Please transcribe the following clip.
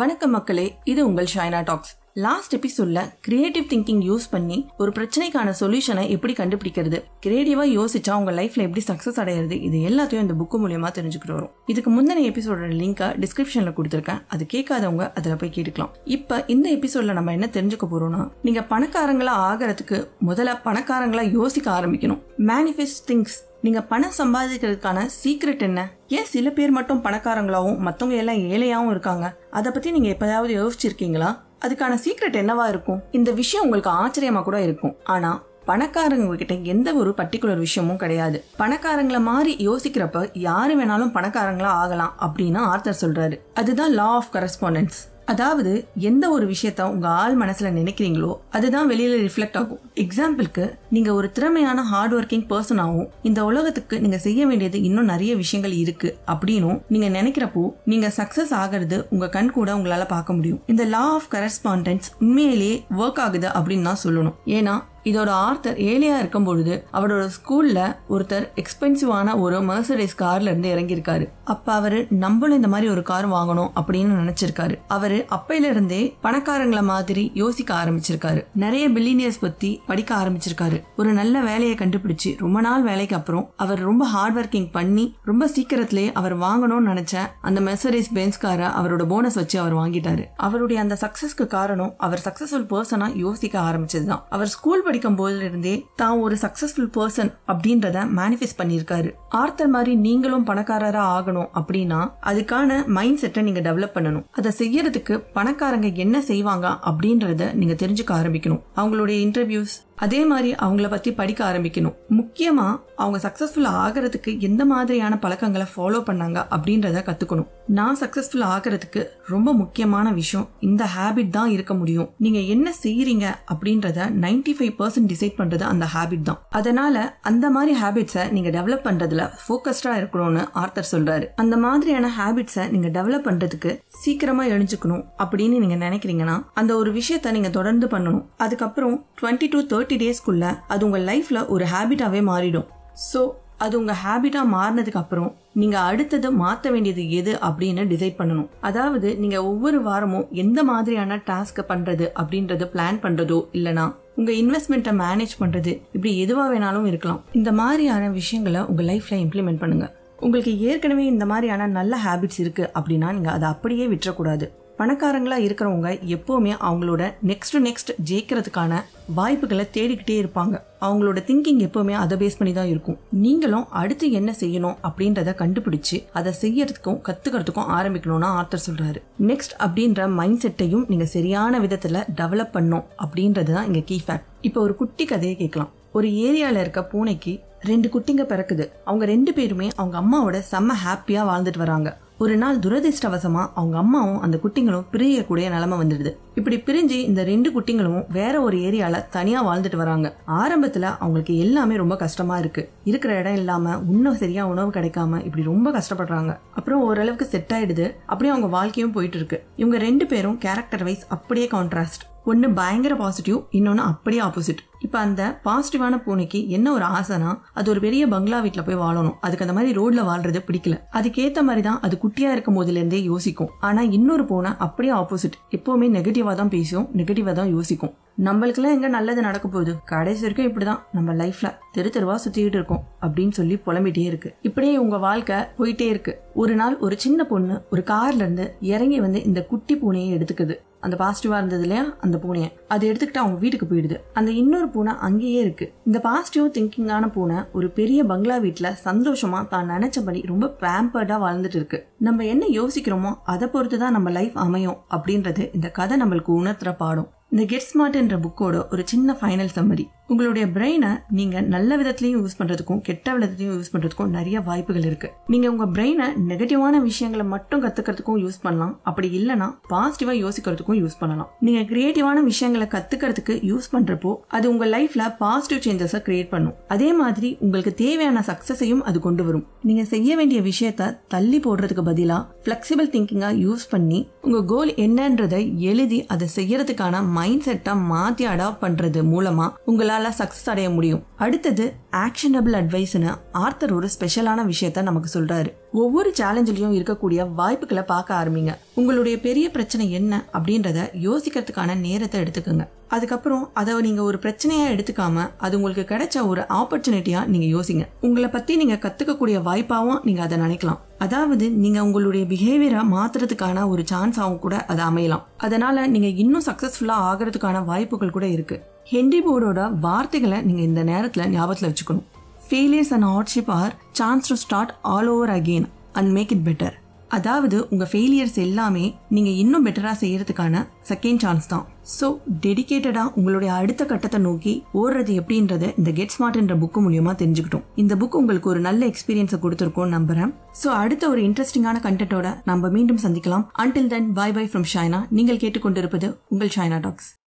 வணக்கம் மக்களே இது உங்கள் ஷைனா டாக்ஸ் லாஸ்ட் எபிசோட்ல கிரியேட்டிவ் திங்கிங் யூஸ் பண்ணி ஒரு பிரச்சனைக்கான சொல்யூஷனை எப்படி கண்டுபிடிக்கிறது கிரியேட்டிவா யோசிச்சா உங்க லைஃப்ல எப்படி சக்சஸ் அடையிறது இது எல்லாத்தையும் இந்த புக்கு மூலியமா தெரிஞ்சுக்கிட்டு வரும் இதுக்கு முந்தின எபிசோட லிங்கை டிஸ்கிரிப்ஷன்ல கொடுத்துருக்கேன் அது கேட்காதவங்க அதுல போய் கேட்டுக்கலாம் இப்ப இந்த எபிசோட்ல நம்ம என்ன தெரிஞ்சுக்க போறோம்னா நீங்க பணக்காரங்களா ஆகிறதுக்கு முதல்ல பணக்காரங்களா யோசிக்க ஆரம்பிக்கணும் மேனிஃபெஸ்ட் திங்ஸ் நீங்க பணம் சம்பாதிக்கிறதுக்கான சீக்ரெட் என்ன ஏன் சில பேர் மட்டும் பணக்காரங்களாவும் மத்தவங்க எல்லாம் ஏழையாவும் இருக்காங்க அதை பத்தி நீங்க எப்பயாவது யோசிச்சிருக்கீங்களா அதுக்கான சீக்ரெட் என்னவா இருக்கும் இந்த விஷயம் உங்களுக்கு ஆச்சரியமா கூட இருக்கும் ஆனா பணக்காரங்க கிட்ட எந்த ஒரு பர்டிகுலர் விஷயமும் கிடையாது பணக்காரங்கள மாதிரி யோசிக்கிறப்ப யாரு வேணாலும் பணக்காரங்களா ஆகலாம் அப்படின்னு ஆர்த்தர் சொல்றாரு அதுதான் லா ஆஃப் கரஸ்பாண்டன்ஸ் அதாவது எந்த ஒரு விஷயத்த உங்க ஆள் மனசுல நினைக்கிறீங்களோ அதுதான் வெளியில ரிஃப்ளெக்ட் ஆகும் எக்ஸாம்பிளுக்கு நீங்க ஒரு திறமையான ஹார்ட் ஒர்க்கிங் பர்சனாகவும் இந்த உலகத்துக்கு நீங்க செய்ய வேண்டியது இன்னும் நிறைய விஷயங்கள் இருக்கு அப்படின்னும் நீங்க நினைக்கிறப்போ நீங்க சக்சஸ் ஆகிறது உங்க கண் கூட உங்களால பார்க்க முடியும் இந்த லா ஆஃப் கரஸ்பாண்டன்ஸ் உண்மையிலேயே ஒர்க் ஆகுது அப்படின்னு தான் சொல்லணும் ஏன்னா இதோட ஆர்த்தர் ஏழையா இருக்கும் பொழுது அவரோட ஸ்கூல்ல ஒருத்தர் எக்ஸ்பென்சிவான ஒரு மெர்சடைஸ் கார்ல இருந்து இறங்கியிருக்காரு அப்ப அவரு நம்மளும் இந்த மாதிரி ஒரு கார் வாங்கணும் அப்படின்னு நினைச்சிருக்காரு அவரு அப்பையில இருந்தே பணக்காரங்கள மாதிரி யோசிக்க ஆரம்பிச்சிருக்காரு நிறைய பில்லினியர்ஸ் பத்தி படிக்க ஆரம்பிச்சிருக்காரு ஒரு நல்ல வேலையை கண்டுபிடிச்சு ரொம்ப நாள் வேலைக்கு அப்புறம் அவர் ரொம்ப ஹார்ட் ஒர்க்கிங் பண்ணி ரொம்ப சீக்கிரத்திலே அவர் வாங்கணும்னு நினைச்ச அந்த மெர்சடைஸ் பென்ஸ் காரை அவரோட போனஸ் வச்சு அவர் வாங்கிட்டாரு அவருடைய அந்த சக்சஸ்க்கு காரணம் அவர் சக்சஸ்ஃபுல் பர்சனா யோசிக்க ஆரம்பிச்சதுதான் அவர் ஸ்கூல் படிக்கும் போதுல இருந்தே தான் ஒரு சக்சஸ்ஃபுல் பர்சன் அப்படின்றத மேனிஃபெஸ்ட் பண்ணியிருக்காரு ஆர்த்தர் மாதிரி நீங்களும் பணக்காரரா ஆகணும் அப்படின்னா அதுக்கான மைண்ட் செட்டை நீங்க டெவலப் பண்ணணும் அதை செய்யறதுக்கு பணக்காரங்க என்ன செய்வாங்க அப்படின்றத நீங்க தெரிஞ்சுக்க ஆரம்பிக்கணும் அவங்களுடைய இன்டர்வியூஸ் அதே மாதிரி அவங்கள பத்தி படிக்க ஆரம்பிக்கணும் முக்கியமா அவங்க சக்சஸ்ஃபுல் ஆகிறதுக்கு எந்த மாதிரியான பழக்கங்களை ஃபாலோ பண்ணாங்க அப்படின்றத கத்துக்கணும் நான் சக்சஸ்ஃபுல் ஆகிறதுக்கு ரொம்ப முக்கியமான விஷயம் இந்த ஹேபிட் தான் இருக்க முடியும் நீங்க என்ன செய்யறீங்க அப்படின்றத நைன்டி ஃபைவ் பர்சன்ட் டிசைட் பண்றது அந்த ஹேபிட் தான் அதனால அந்த மாதிரி ஹேபிட்ஸை நீங்க டெவலப் பண்றதுல ஃபோக்கஸ்டா இருக்கணும்னு ஆர்த்தர் சொல்றாரு அந்த மாதிரியான ஹேபிட்ஸை நீங்க டெவலப் பண்றதுக்கு சீக்கிரமா எழுஞ்சுக்கணும் அப்படின்னு நீங்க நினைக்கிறீங்கன்னா அந்த ஒரு விஷயத்த நீங்க தொடர்ந்து பண்ணணும் அதுக்கப்புறம் டுவெண்ட்டி டு தேர்ட்டி டேஸ்க்குள்ள அது உங்க லைஃப்ல ஒரு ஹேபிட்டாவே மாறிடும் ஸோ அது உங்க ஹேபிட்டா மாறினதுக்கு அப்புறம் நீங்க அடுத்தது மாத்த வேண்டியது எது அப்படின்னு டிசைட் பண்ணணும் அதாவது நீங்க ஒவ்வொரு வாரமும் எந்த மாதிரியான டாஸ்க் பண்றது அப்படின்றது பிளான் பண்றதோ இல்லனா உங்க இன்வெஸ்ட்மெண்ட்டை மேனேஜ் பண்றது இப்படி எதுவா வேணாலும் இருக்கலாம் இந்த மாதிரியான விஷயங்களை உங்க லைஃப்ல இம்ப்ளிமெண்ட் பண்ணுங்க உங்களுக்கு ஏற்கனவே இந்த மாதிரியான நல்ல ஹேபிட்ஸ் இருக்கு அப்படின்னா நீங்க அதை அப்படியே விட்டுறக்கூடாது பணக்காரங்களா இருக்கிறவங்க எப்பவுமே அவங்களோட நெக்ஸ்ட் நெக்ஸ்ட் ஜெயிக்கிறதுக்கான வாய்ப்புகளை தேடிக்கிட்டே இருப்பாங்க அவங்களோட திங்கிங் எப்பவுமே அதை பேஸ் பண்ணி தான் இருக்கும் நீங்களும் அடுத்து என்ன செய்யணும் அப்படின்றத கண்டுபிடிச்சு அதை செய்யறதுக்கும் கத்துக்கிறதுக்கும் ஆரம்பிக்கணும்னு ஆர்த்தர் சொல்றாரு நெக்ஸ்ட் அப்படின்ற மைண்ட் செட்டையும் நீங்க சரியான விதத்துல டெவலப் பண்ணும் அப்படின்றது தான் இங்க கீ ஃபேக்ட் இப்போ ஒரு குட்டி கதையை கேட்கலாம் ஒரு ஏரியால இருக்க பூனைக்கு ரெண்டு குட்டிங்க பிறக்குது அவங்க ரெண்டு பேருமே அவங்க அம்மாவோட செம்ம ஹாப்பியா வாழ்ந்துட்டு வராங்க ஒரு நாள் துரதிர்ஷ்டவசமா அவங்க அம்மாவும் அந்த குட்டிங்களும் பிரியக்கூடிய நிலைமை வந்துடுது இப்படி பிரிஞ்சு இந்த ரெண்டு குட்டிங்களும் வேற ஒரு ஏரியால தனியா வாழ்ந்துட்டு வராங்க ஆரம்பத்துல அவங்களுக்கு எல்லாமே ரொம்ப கஷ்டமா இருக்கு இருக்கிற இடம் இல்லாம உணவு சரியா உணவு கிடைக்காம இப்படி ரொம்ப கஷ்டப்படுறாங்க அப்புறம் ஓரளவுக்கு செட் ஆயிடுது அப்படியே அவங்க வாழ்க்கையும் போயிட்டு இருக்கு இவங்க ரெண்டு பேரும் கேரக்டர் வைஸ் அப்படியே கான்ட்ராஸ்ட் ஒன்னு பயங்கர பாசிட்டிவ் இன்னொன்னு அப்படியே ஆப்போசிட் இப்ப அந்த பாசிட்டிவான பூனைக்கு என்ன ஒரு ஆசைனா அது ஒரு பெரிய பங்களா வீட்டுல போய் வாழணும் அதுக்கு அந்த மாதிரி ரோட்ல வாழ்றது பிடிக்கல அதுக்கேத்த மாதிரி தான் அது குட்டியா இருக்கும் போதுல இருந்தே யோசிக்கும் ஆனா இன்னொரு பூனை அப்படியே ஆப்போசிட் எப்பவுமே நெகட்டிவா தான் பேசும் நெகட்டிவா தான் யோசிக்கும் நம்மளுக்குலாம் எங்க நல்லது நடக்க போகுது கடைசி வரைக்கும் இப்படிதான் நம்ம லைஃப்ல தெரு தெருவா சுத்திக்கிட்டு இருக்கோம் அப்படின்னு சொல்லி புலம்பிட்டே இருக்கு இப்படியே உங்க வாழ்க்கை போயிட்டே இருக்கு ஒரு நாள் ஒரு சின்ன பொண்ணு ஒரு கார்ல இருந்து இறங்கி வந்து இந்த குட்டி பூனையை எடுத்துக்குது அந்த பாசிட்டிவா இருந்தது இல்லையா அந்த பூனையை அதை எடுத்துக்கிட்டு அவங்க வீட்டுக்கு போயிடுது அந்த இன்னொரு பூனை அங்கேயே இருக்கு இந்த பாசிட்டிவ் திங்கிங்கான பூனை ஒரு பெரிய பங்களா வீட்டுல சந்தோஷமா தான் நினைச்சபடி ரொம்ப பேம்பர்டா வாழ்ந்துட்டு இருக்கு நம்ம என்ன யோசிக்கிறோமோ அதை பொறுத்து தான் நம்ம லைஃப் அமையும் அப்படின்றது இந்த கதை நம்மளுக்கு உணர்த்துற பாடம் இந்த கெட் ஸ்மார்ட் என்ற புக்கோட ஒரு சின்ன ஃபைனல் சம்மரி உங்களுடைய பிரெயினை நீங்க நல்ல விதத்திலையும் யூஸ் பண்றதுக்கும் கெட்ட விதத்திலையும் யூஸ் பண்றதுக்கும் நிறைய வாய்ப்புகள் இருக்கு நீங்க உங்க பிரெயினை நெகட்டிவான விஷயங்களை மட்டும் கத்துக்கிறதுக்கும் யூஸ் பண்ணலாம் அப்படி இல்லைன்னா பாசிட்டிவா யோசிக்கிறதுக்கும் யூஸ் பண்ணலாம் நீங்க கிரியேட்டிவான விஷயங்களை கத்துக்கிறதுக்கு யூஸ் பண்றப்போ அது உங்க லைஃப்ல பாசிட்டிவ் சேஞ்சஸை கிரியேட் பண்ணும் அதே மாதிரி உங்களுக்கு தேவையான சக்சஸையும் அது கொண்டு வரும் நீங்க செய்ய வேண்டிய விஷயத்த தள்ளி போடுறதுக்கு பதிலா பிளெக்சிபிள் திங்கிங்கா யூஸ் பண்ணி உங்க கோல் என்னன்றதை எழுதி அதை செய்யறதுக்கான மைண்ட் செட்டை மாத்தி அடாப்ட் பண்றது மூலமா உங்களால உங்களால சக்சஸ் அடைய முடியும் அடுத்தது ஆக்ஷனபிள் அட்வைஸ்னு ஆர்த்தர் ஒரு ஸ்பெஷலான விஷயத்த நமக்கு சொல்றாரு ஒவ்வொரு சேலஞ்சிலையும் இருக்கக்கூடிய வாய்ப்புகளை பார்க்க ஆரம்பிங்க உங்களுடைய பெரிய பிரச்சனை என்ன அப்படின்றத யோசிக்கிறதுக்கான நேரத்தை எடுத்துக்கோங்க அதுக்கப்புறம் அதை நீங்க ஒரு பிரச்சனையா எடுத்துக்காம அது உங்களுக்கு கிடைச்ச ஒரு ஆப்பர்ச்சுனிட்டியா நீங்க யோசிங்க உங்களை பத்தி நீங்க கத்துக்கக்கூடிய வாய்ப்பாவும் நீங்க அதை நினைக்கலாம் அதாவது நீங்க உங்களுடைய பிஹேவியரை மாத்துறதுக்கான ஒரு சான்ஸாகவும் கூட அது அமையலாம் அதனால நீங்க இன்னும் சக்சஸ்ஃபுல்லா ஆகிறதுக்கான வாய்ப்புகள் கூட இருக்கு ஹென்ரி போர்டோட வார்த்தைகளை நீங்க இந்த நேரத்துல ஞாபகத்துல வச்சுக்கணும் failures and hardship are chance to start all over again and make it better அதாவது உங்க ஃபெயிலியர்ஸ் எல்லாமே நீங்க இன்னும் பெட்டரா செய்யறதுக்கான செகண்ட் சான்ஸ் தான் ஸோ டெடிக்கேட்டடா உங்களுடைய அடுத்த கட்டத்தை நோக்கி ஓடுறது எப்படின்றத இந்த கெட் ஸ்மார்ட்ன்ற புக்கு மூலியமா தெரிஞ்சுக்கிட்டோம் இந்த புக் உங்களுக்கு ஒரு நல்ல எக்ஸ்பீரியன்ஸை கொடுத்துருக்கோம் நம்புறேன் ஸோ அடுத்த ஒரு இன்ட்ரெஸ்டிங்கான கண்டென்ட்டோட நம்ம மீண்டும் சந்திக்கலாம் until then bye bye from Shaina நீங்கள் கேட்டுக்கொண்டிருப்பது உங்கள் ஷைனா டாக்ஸ்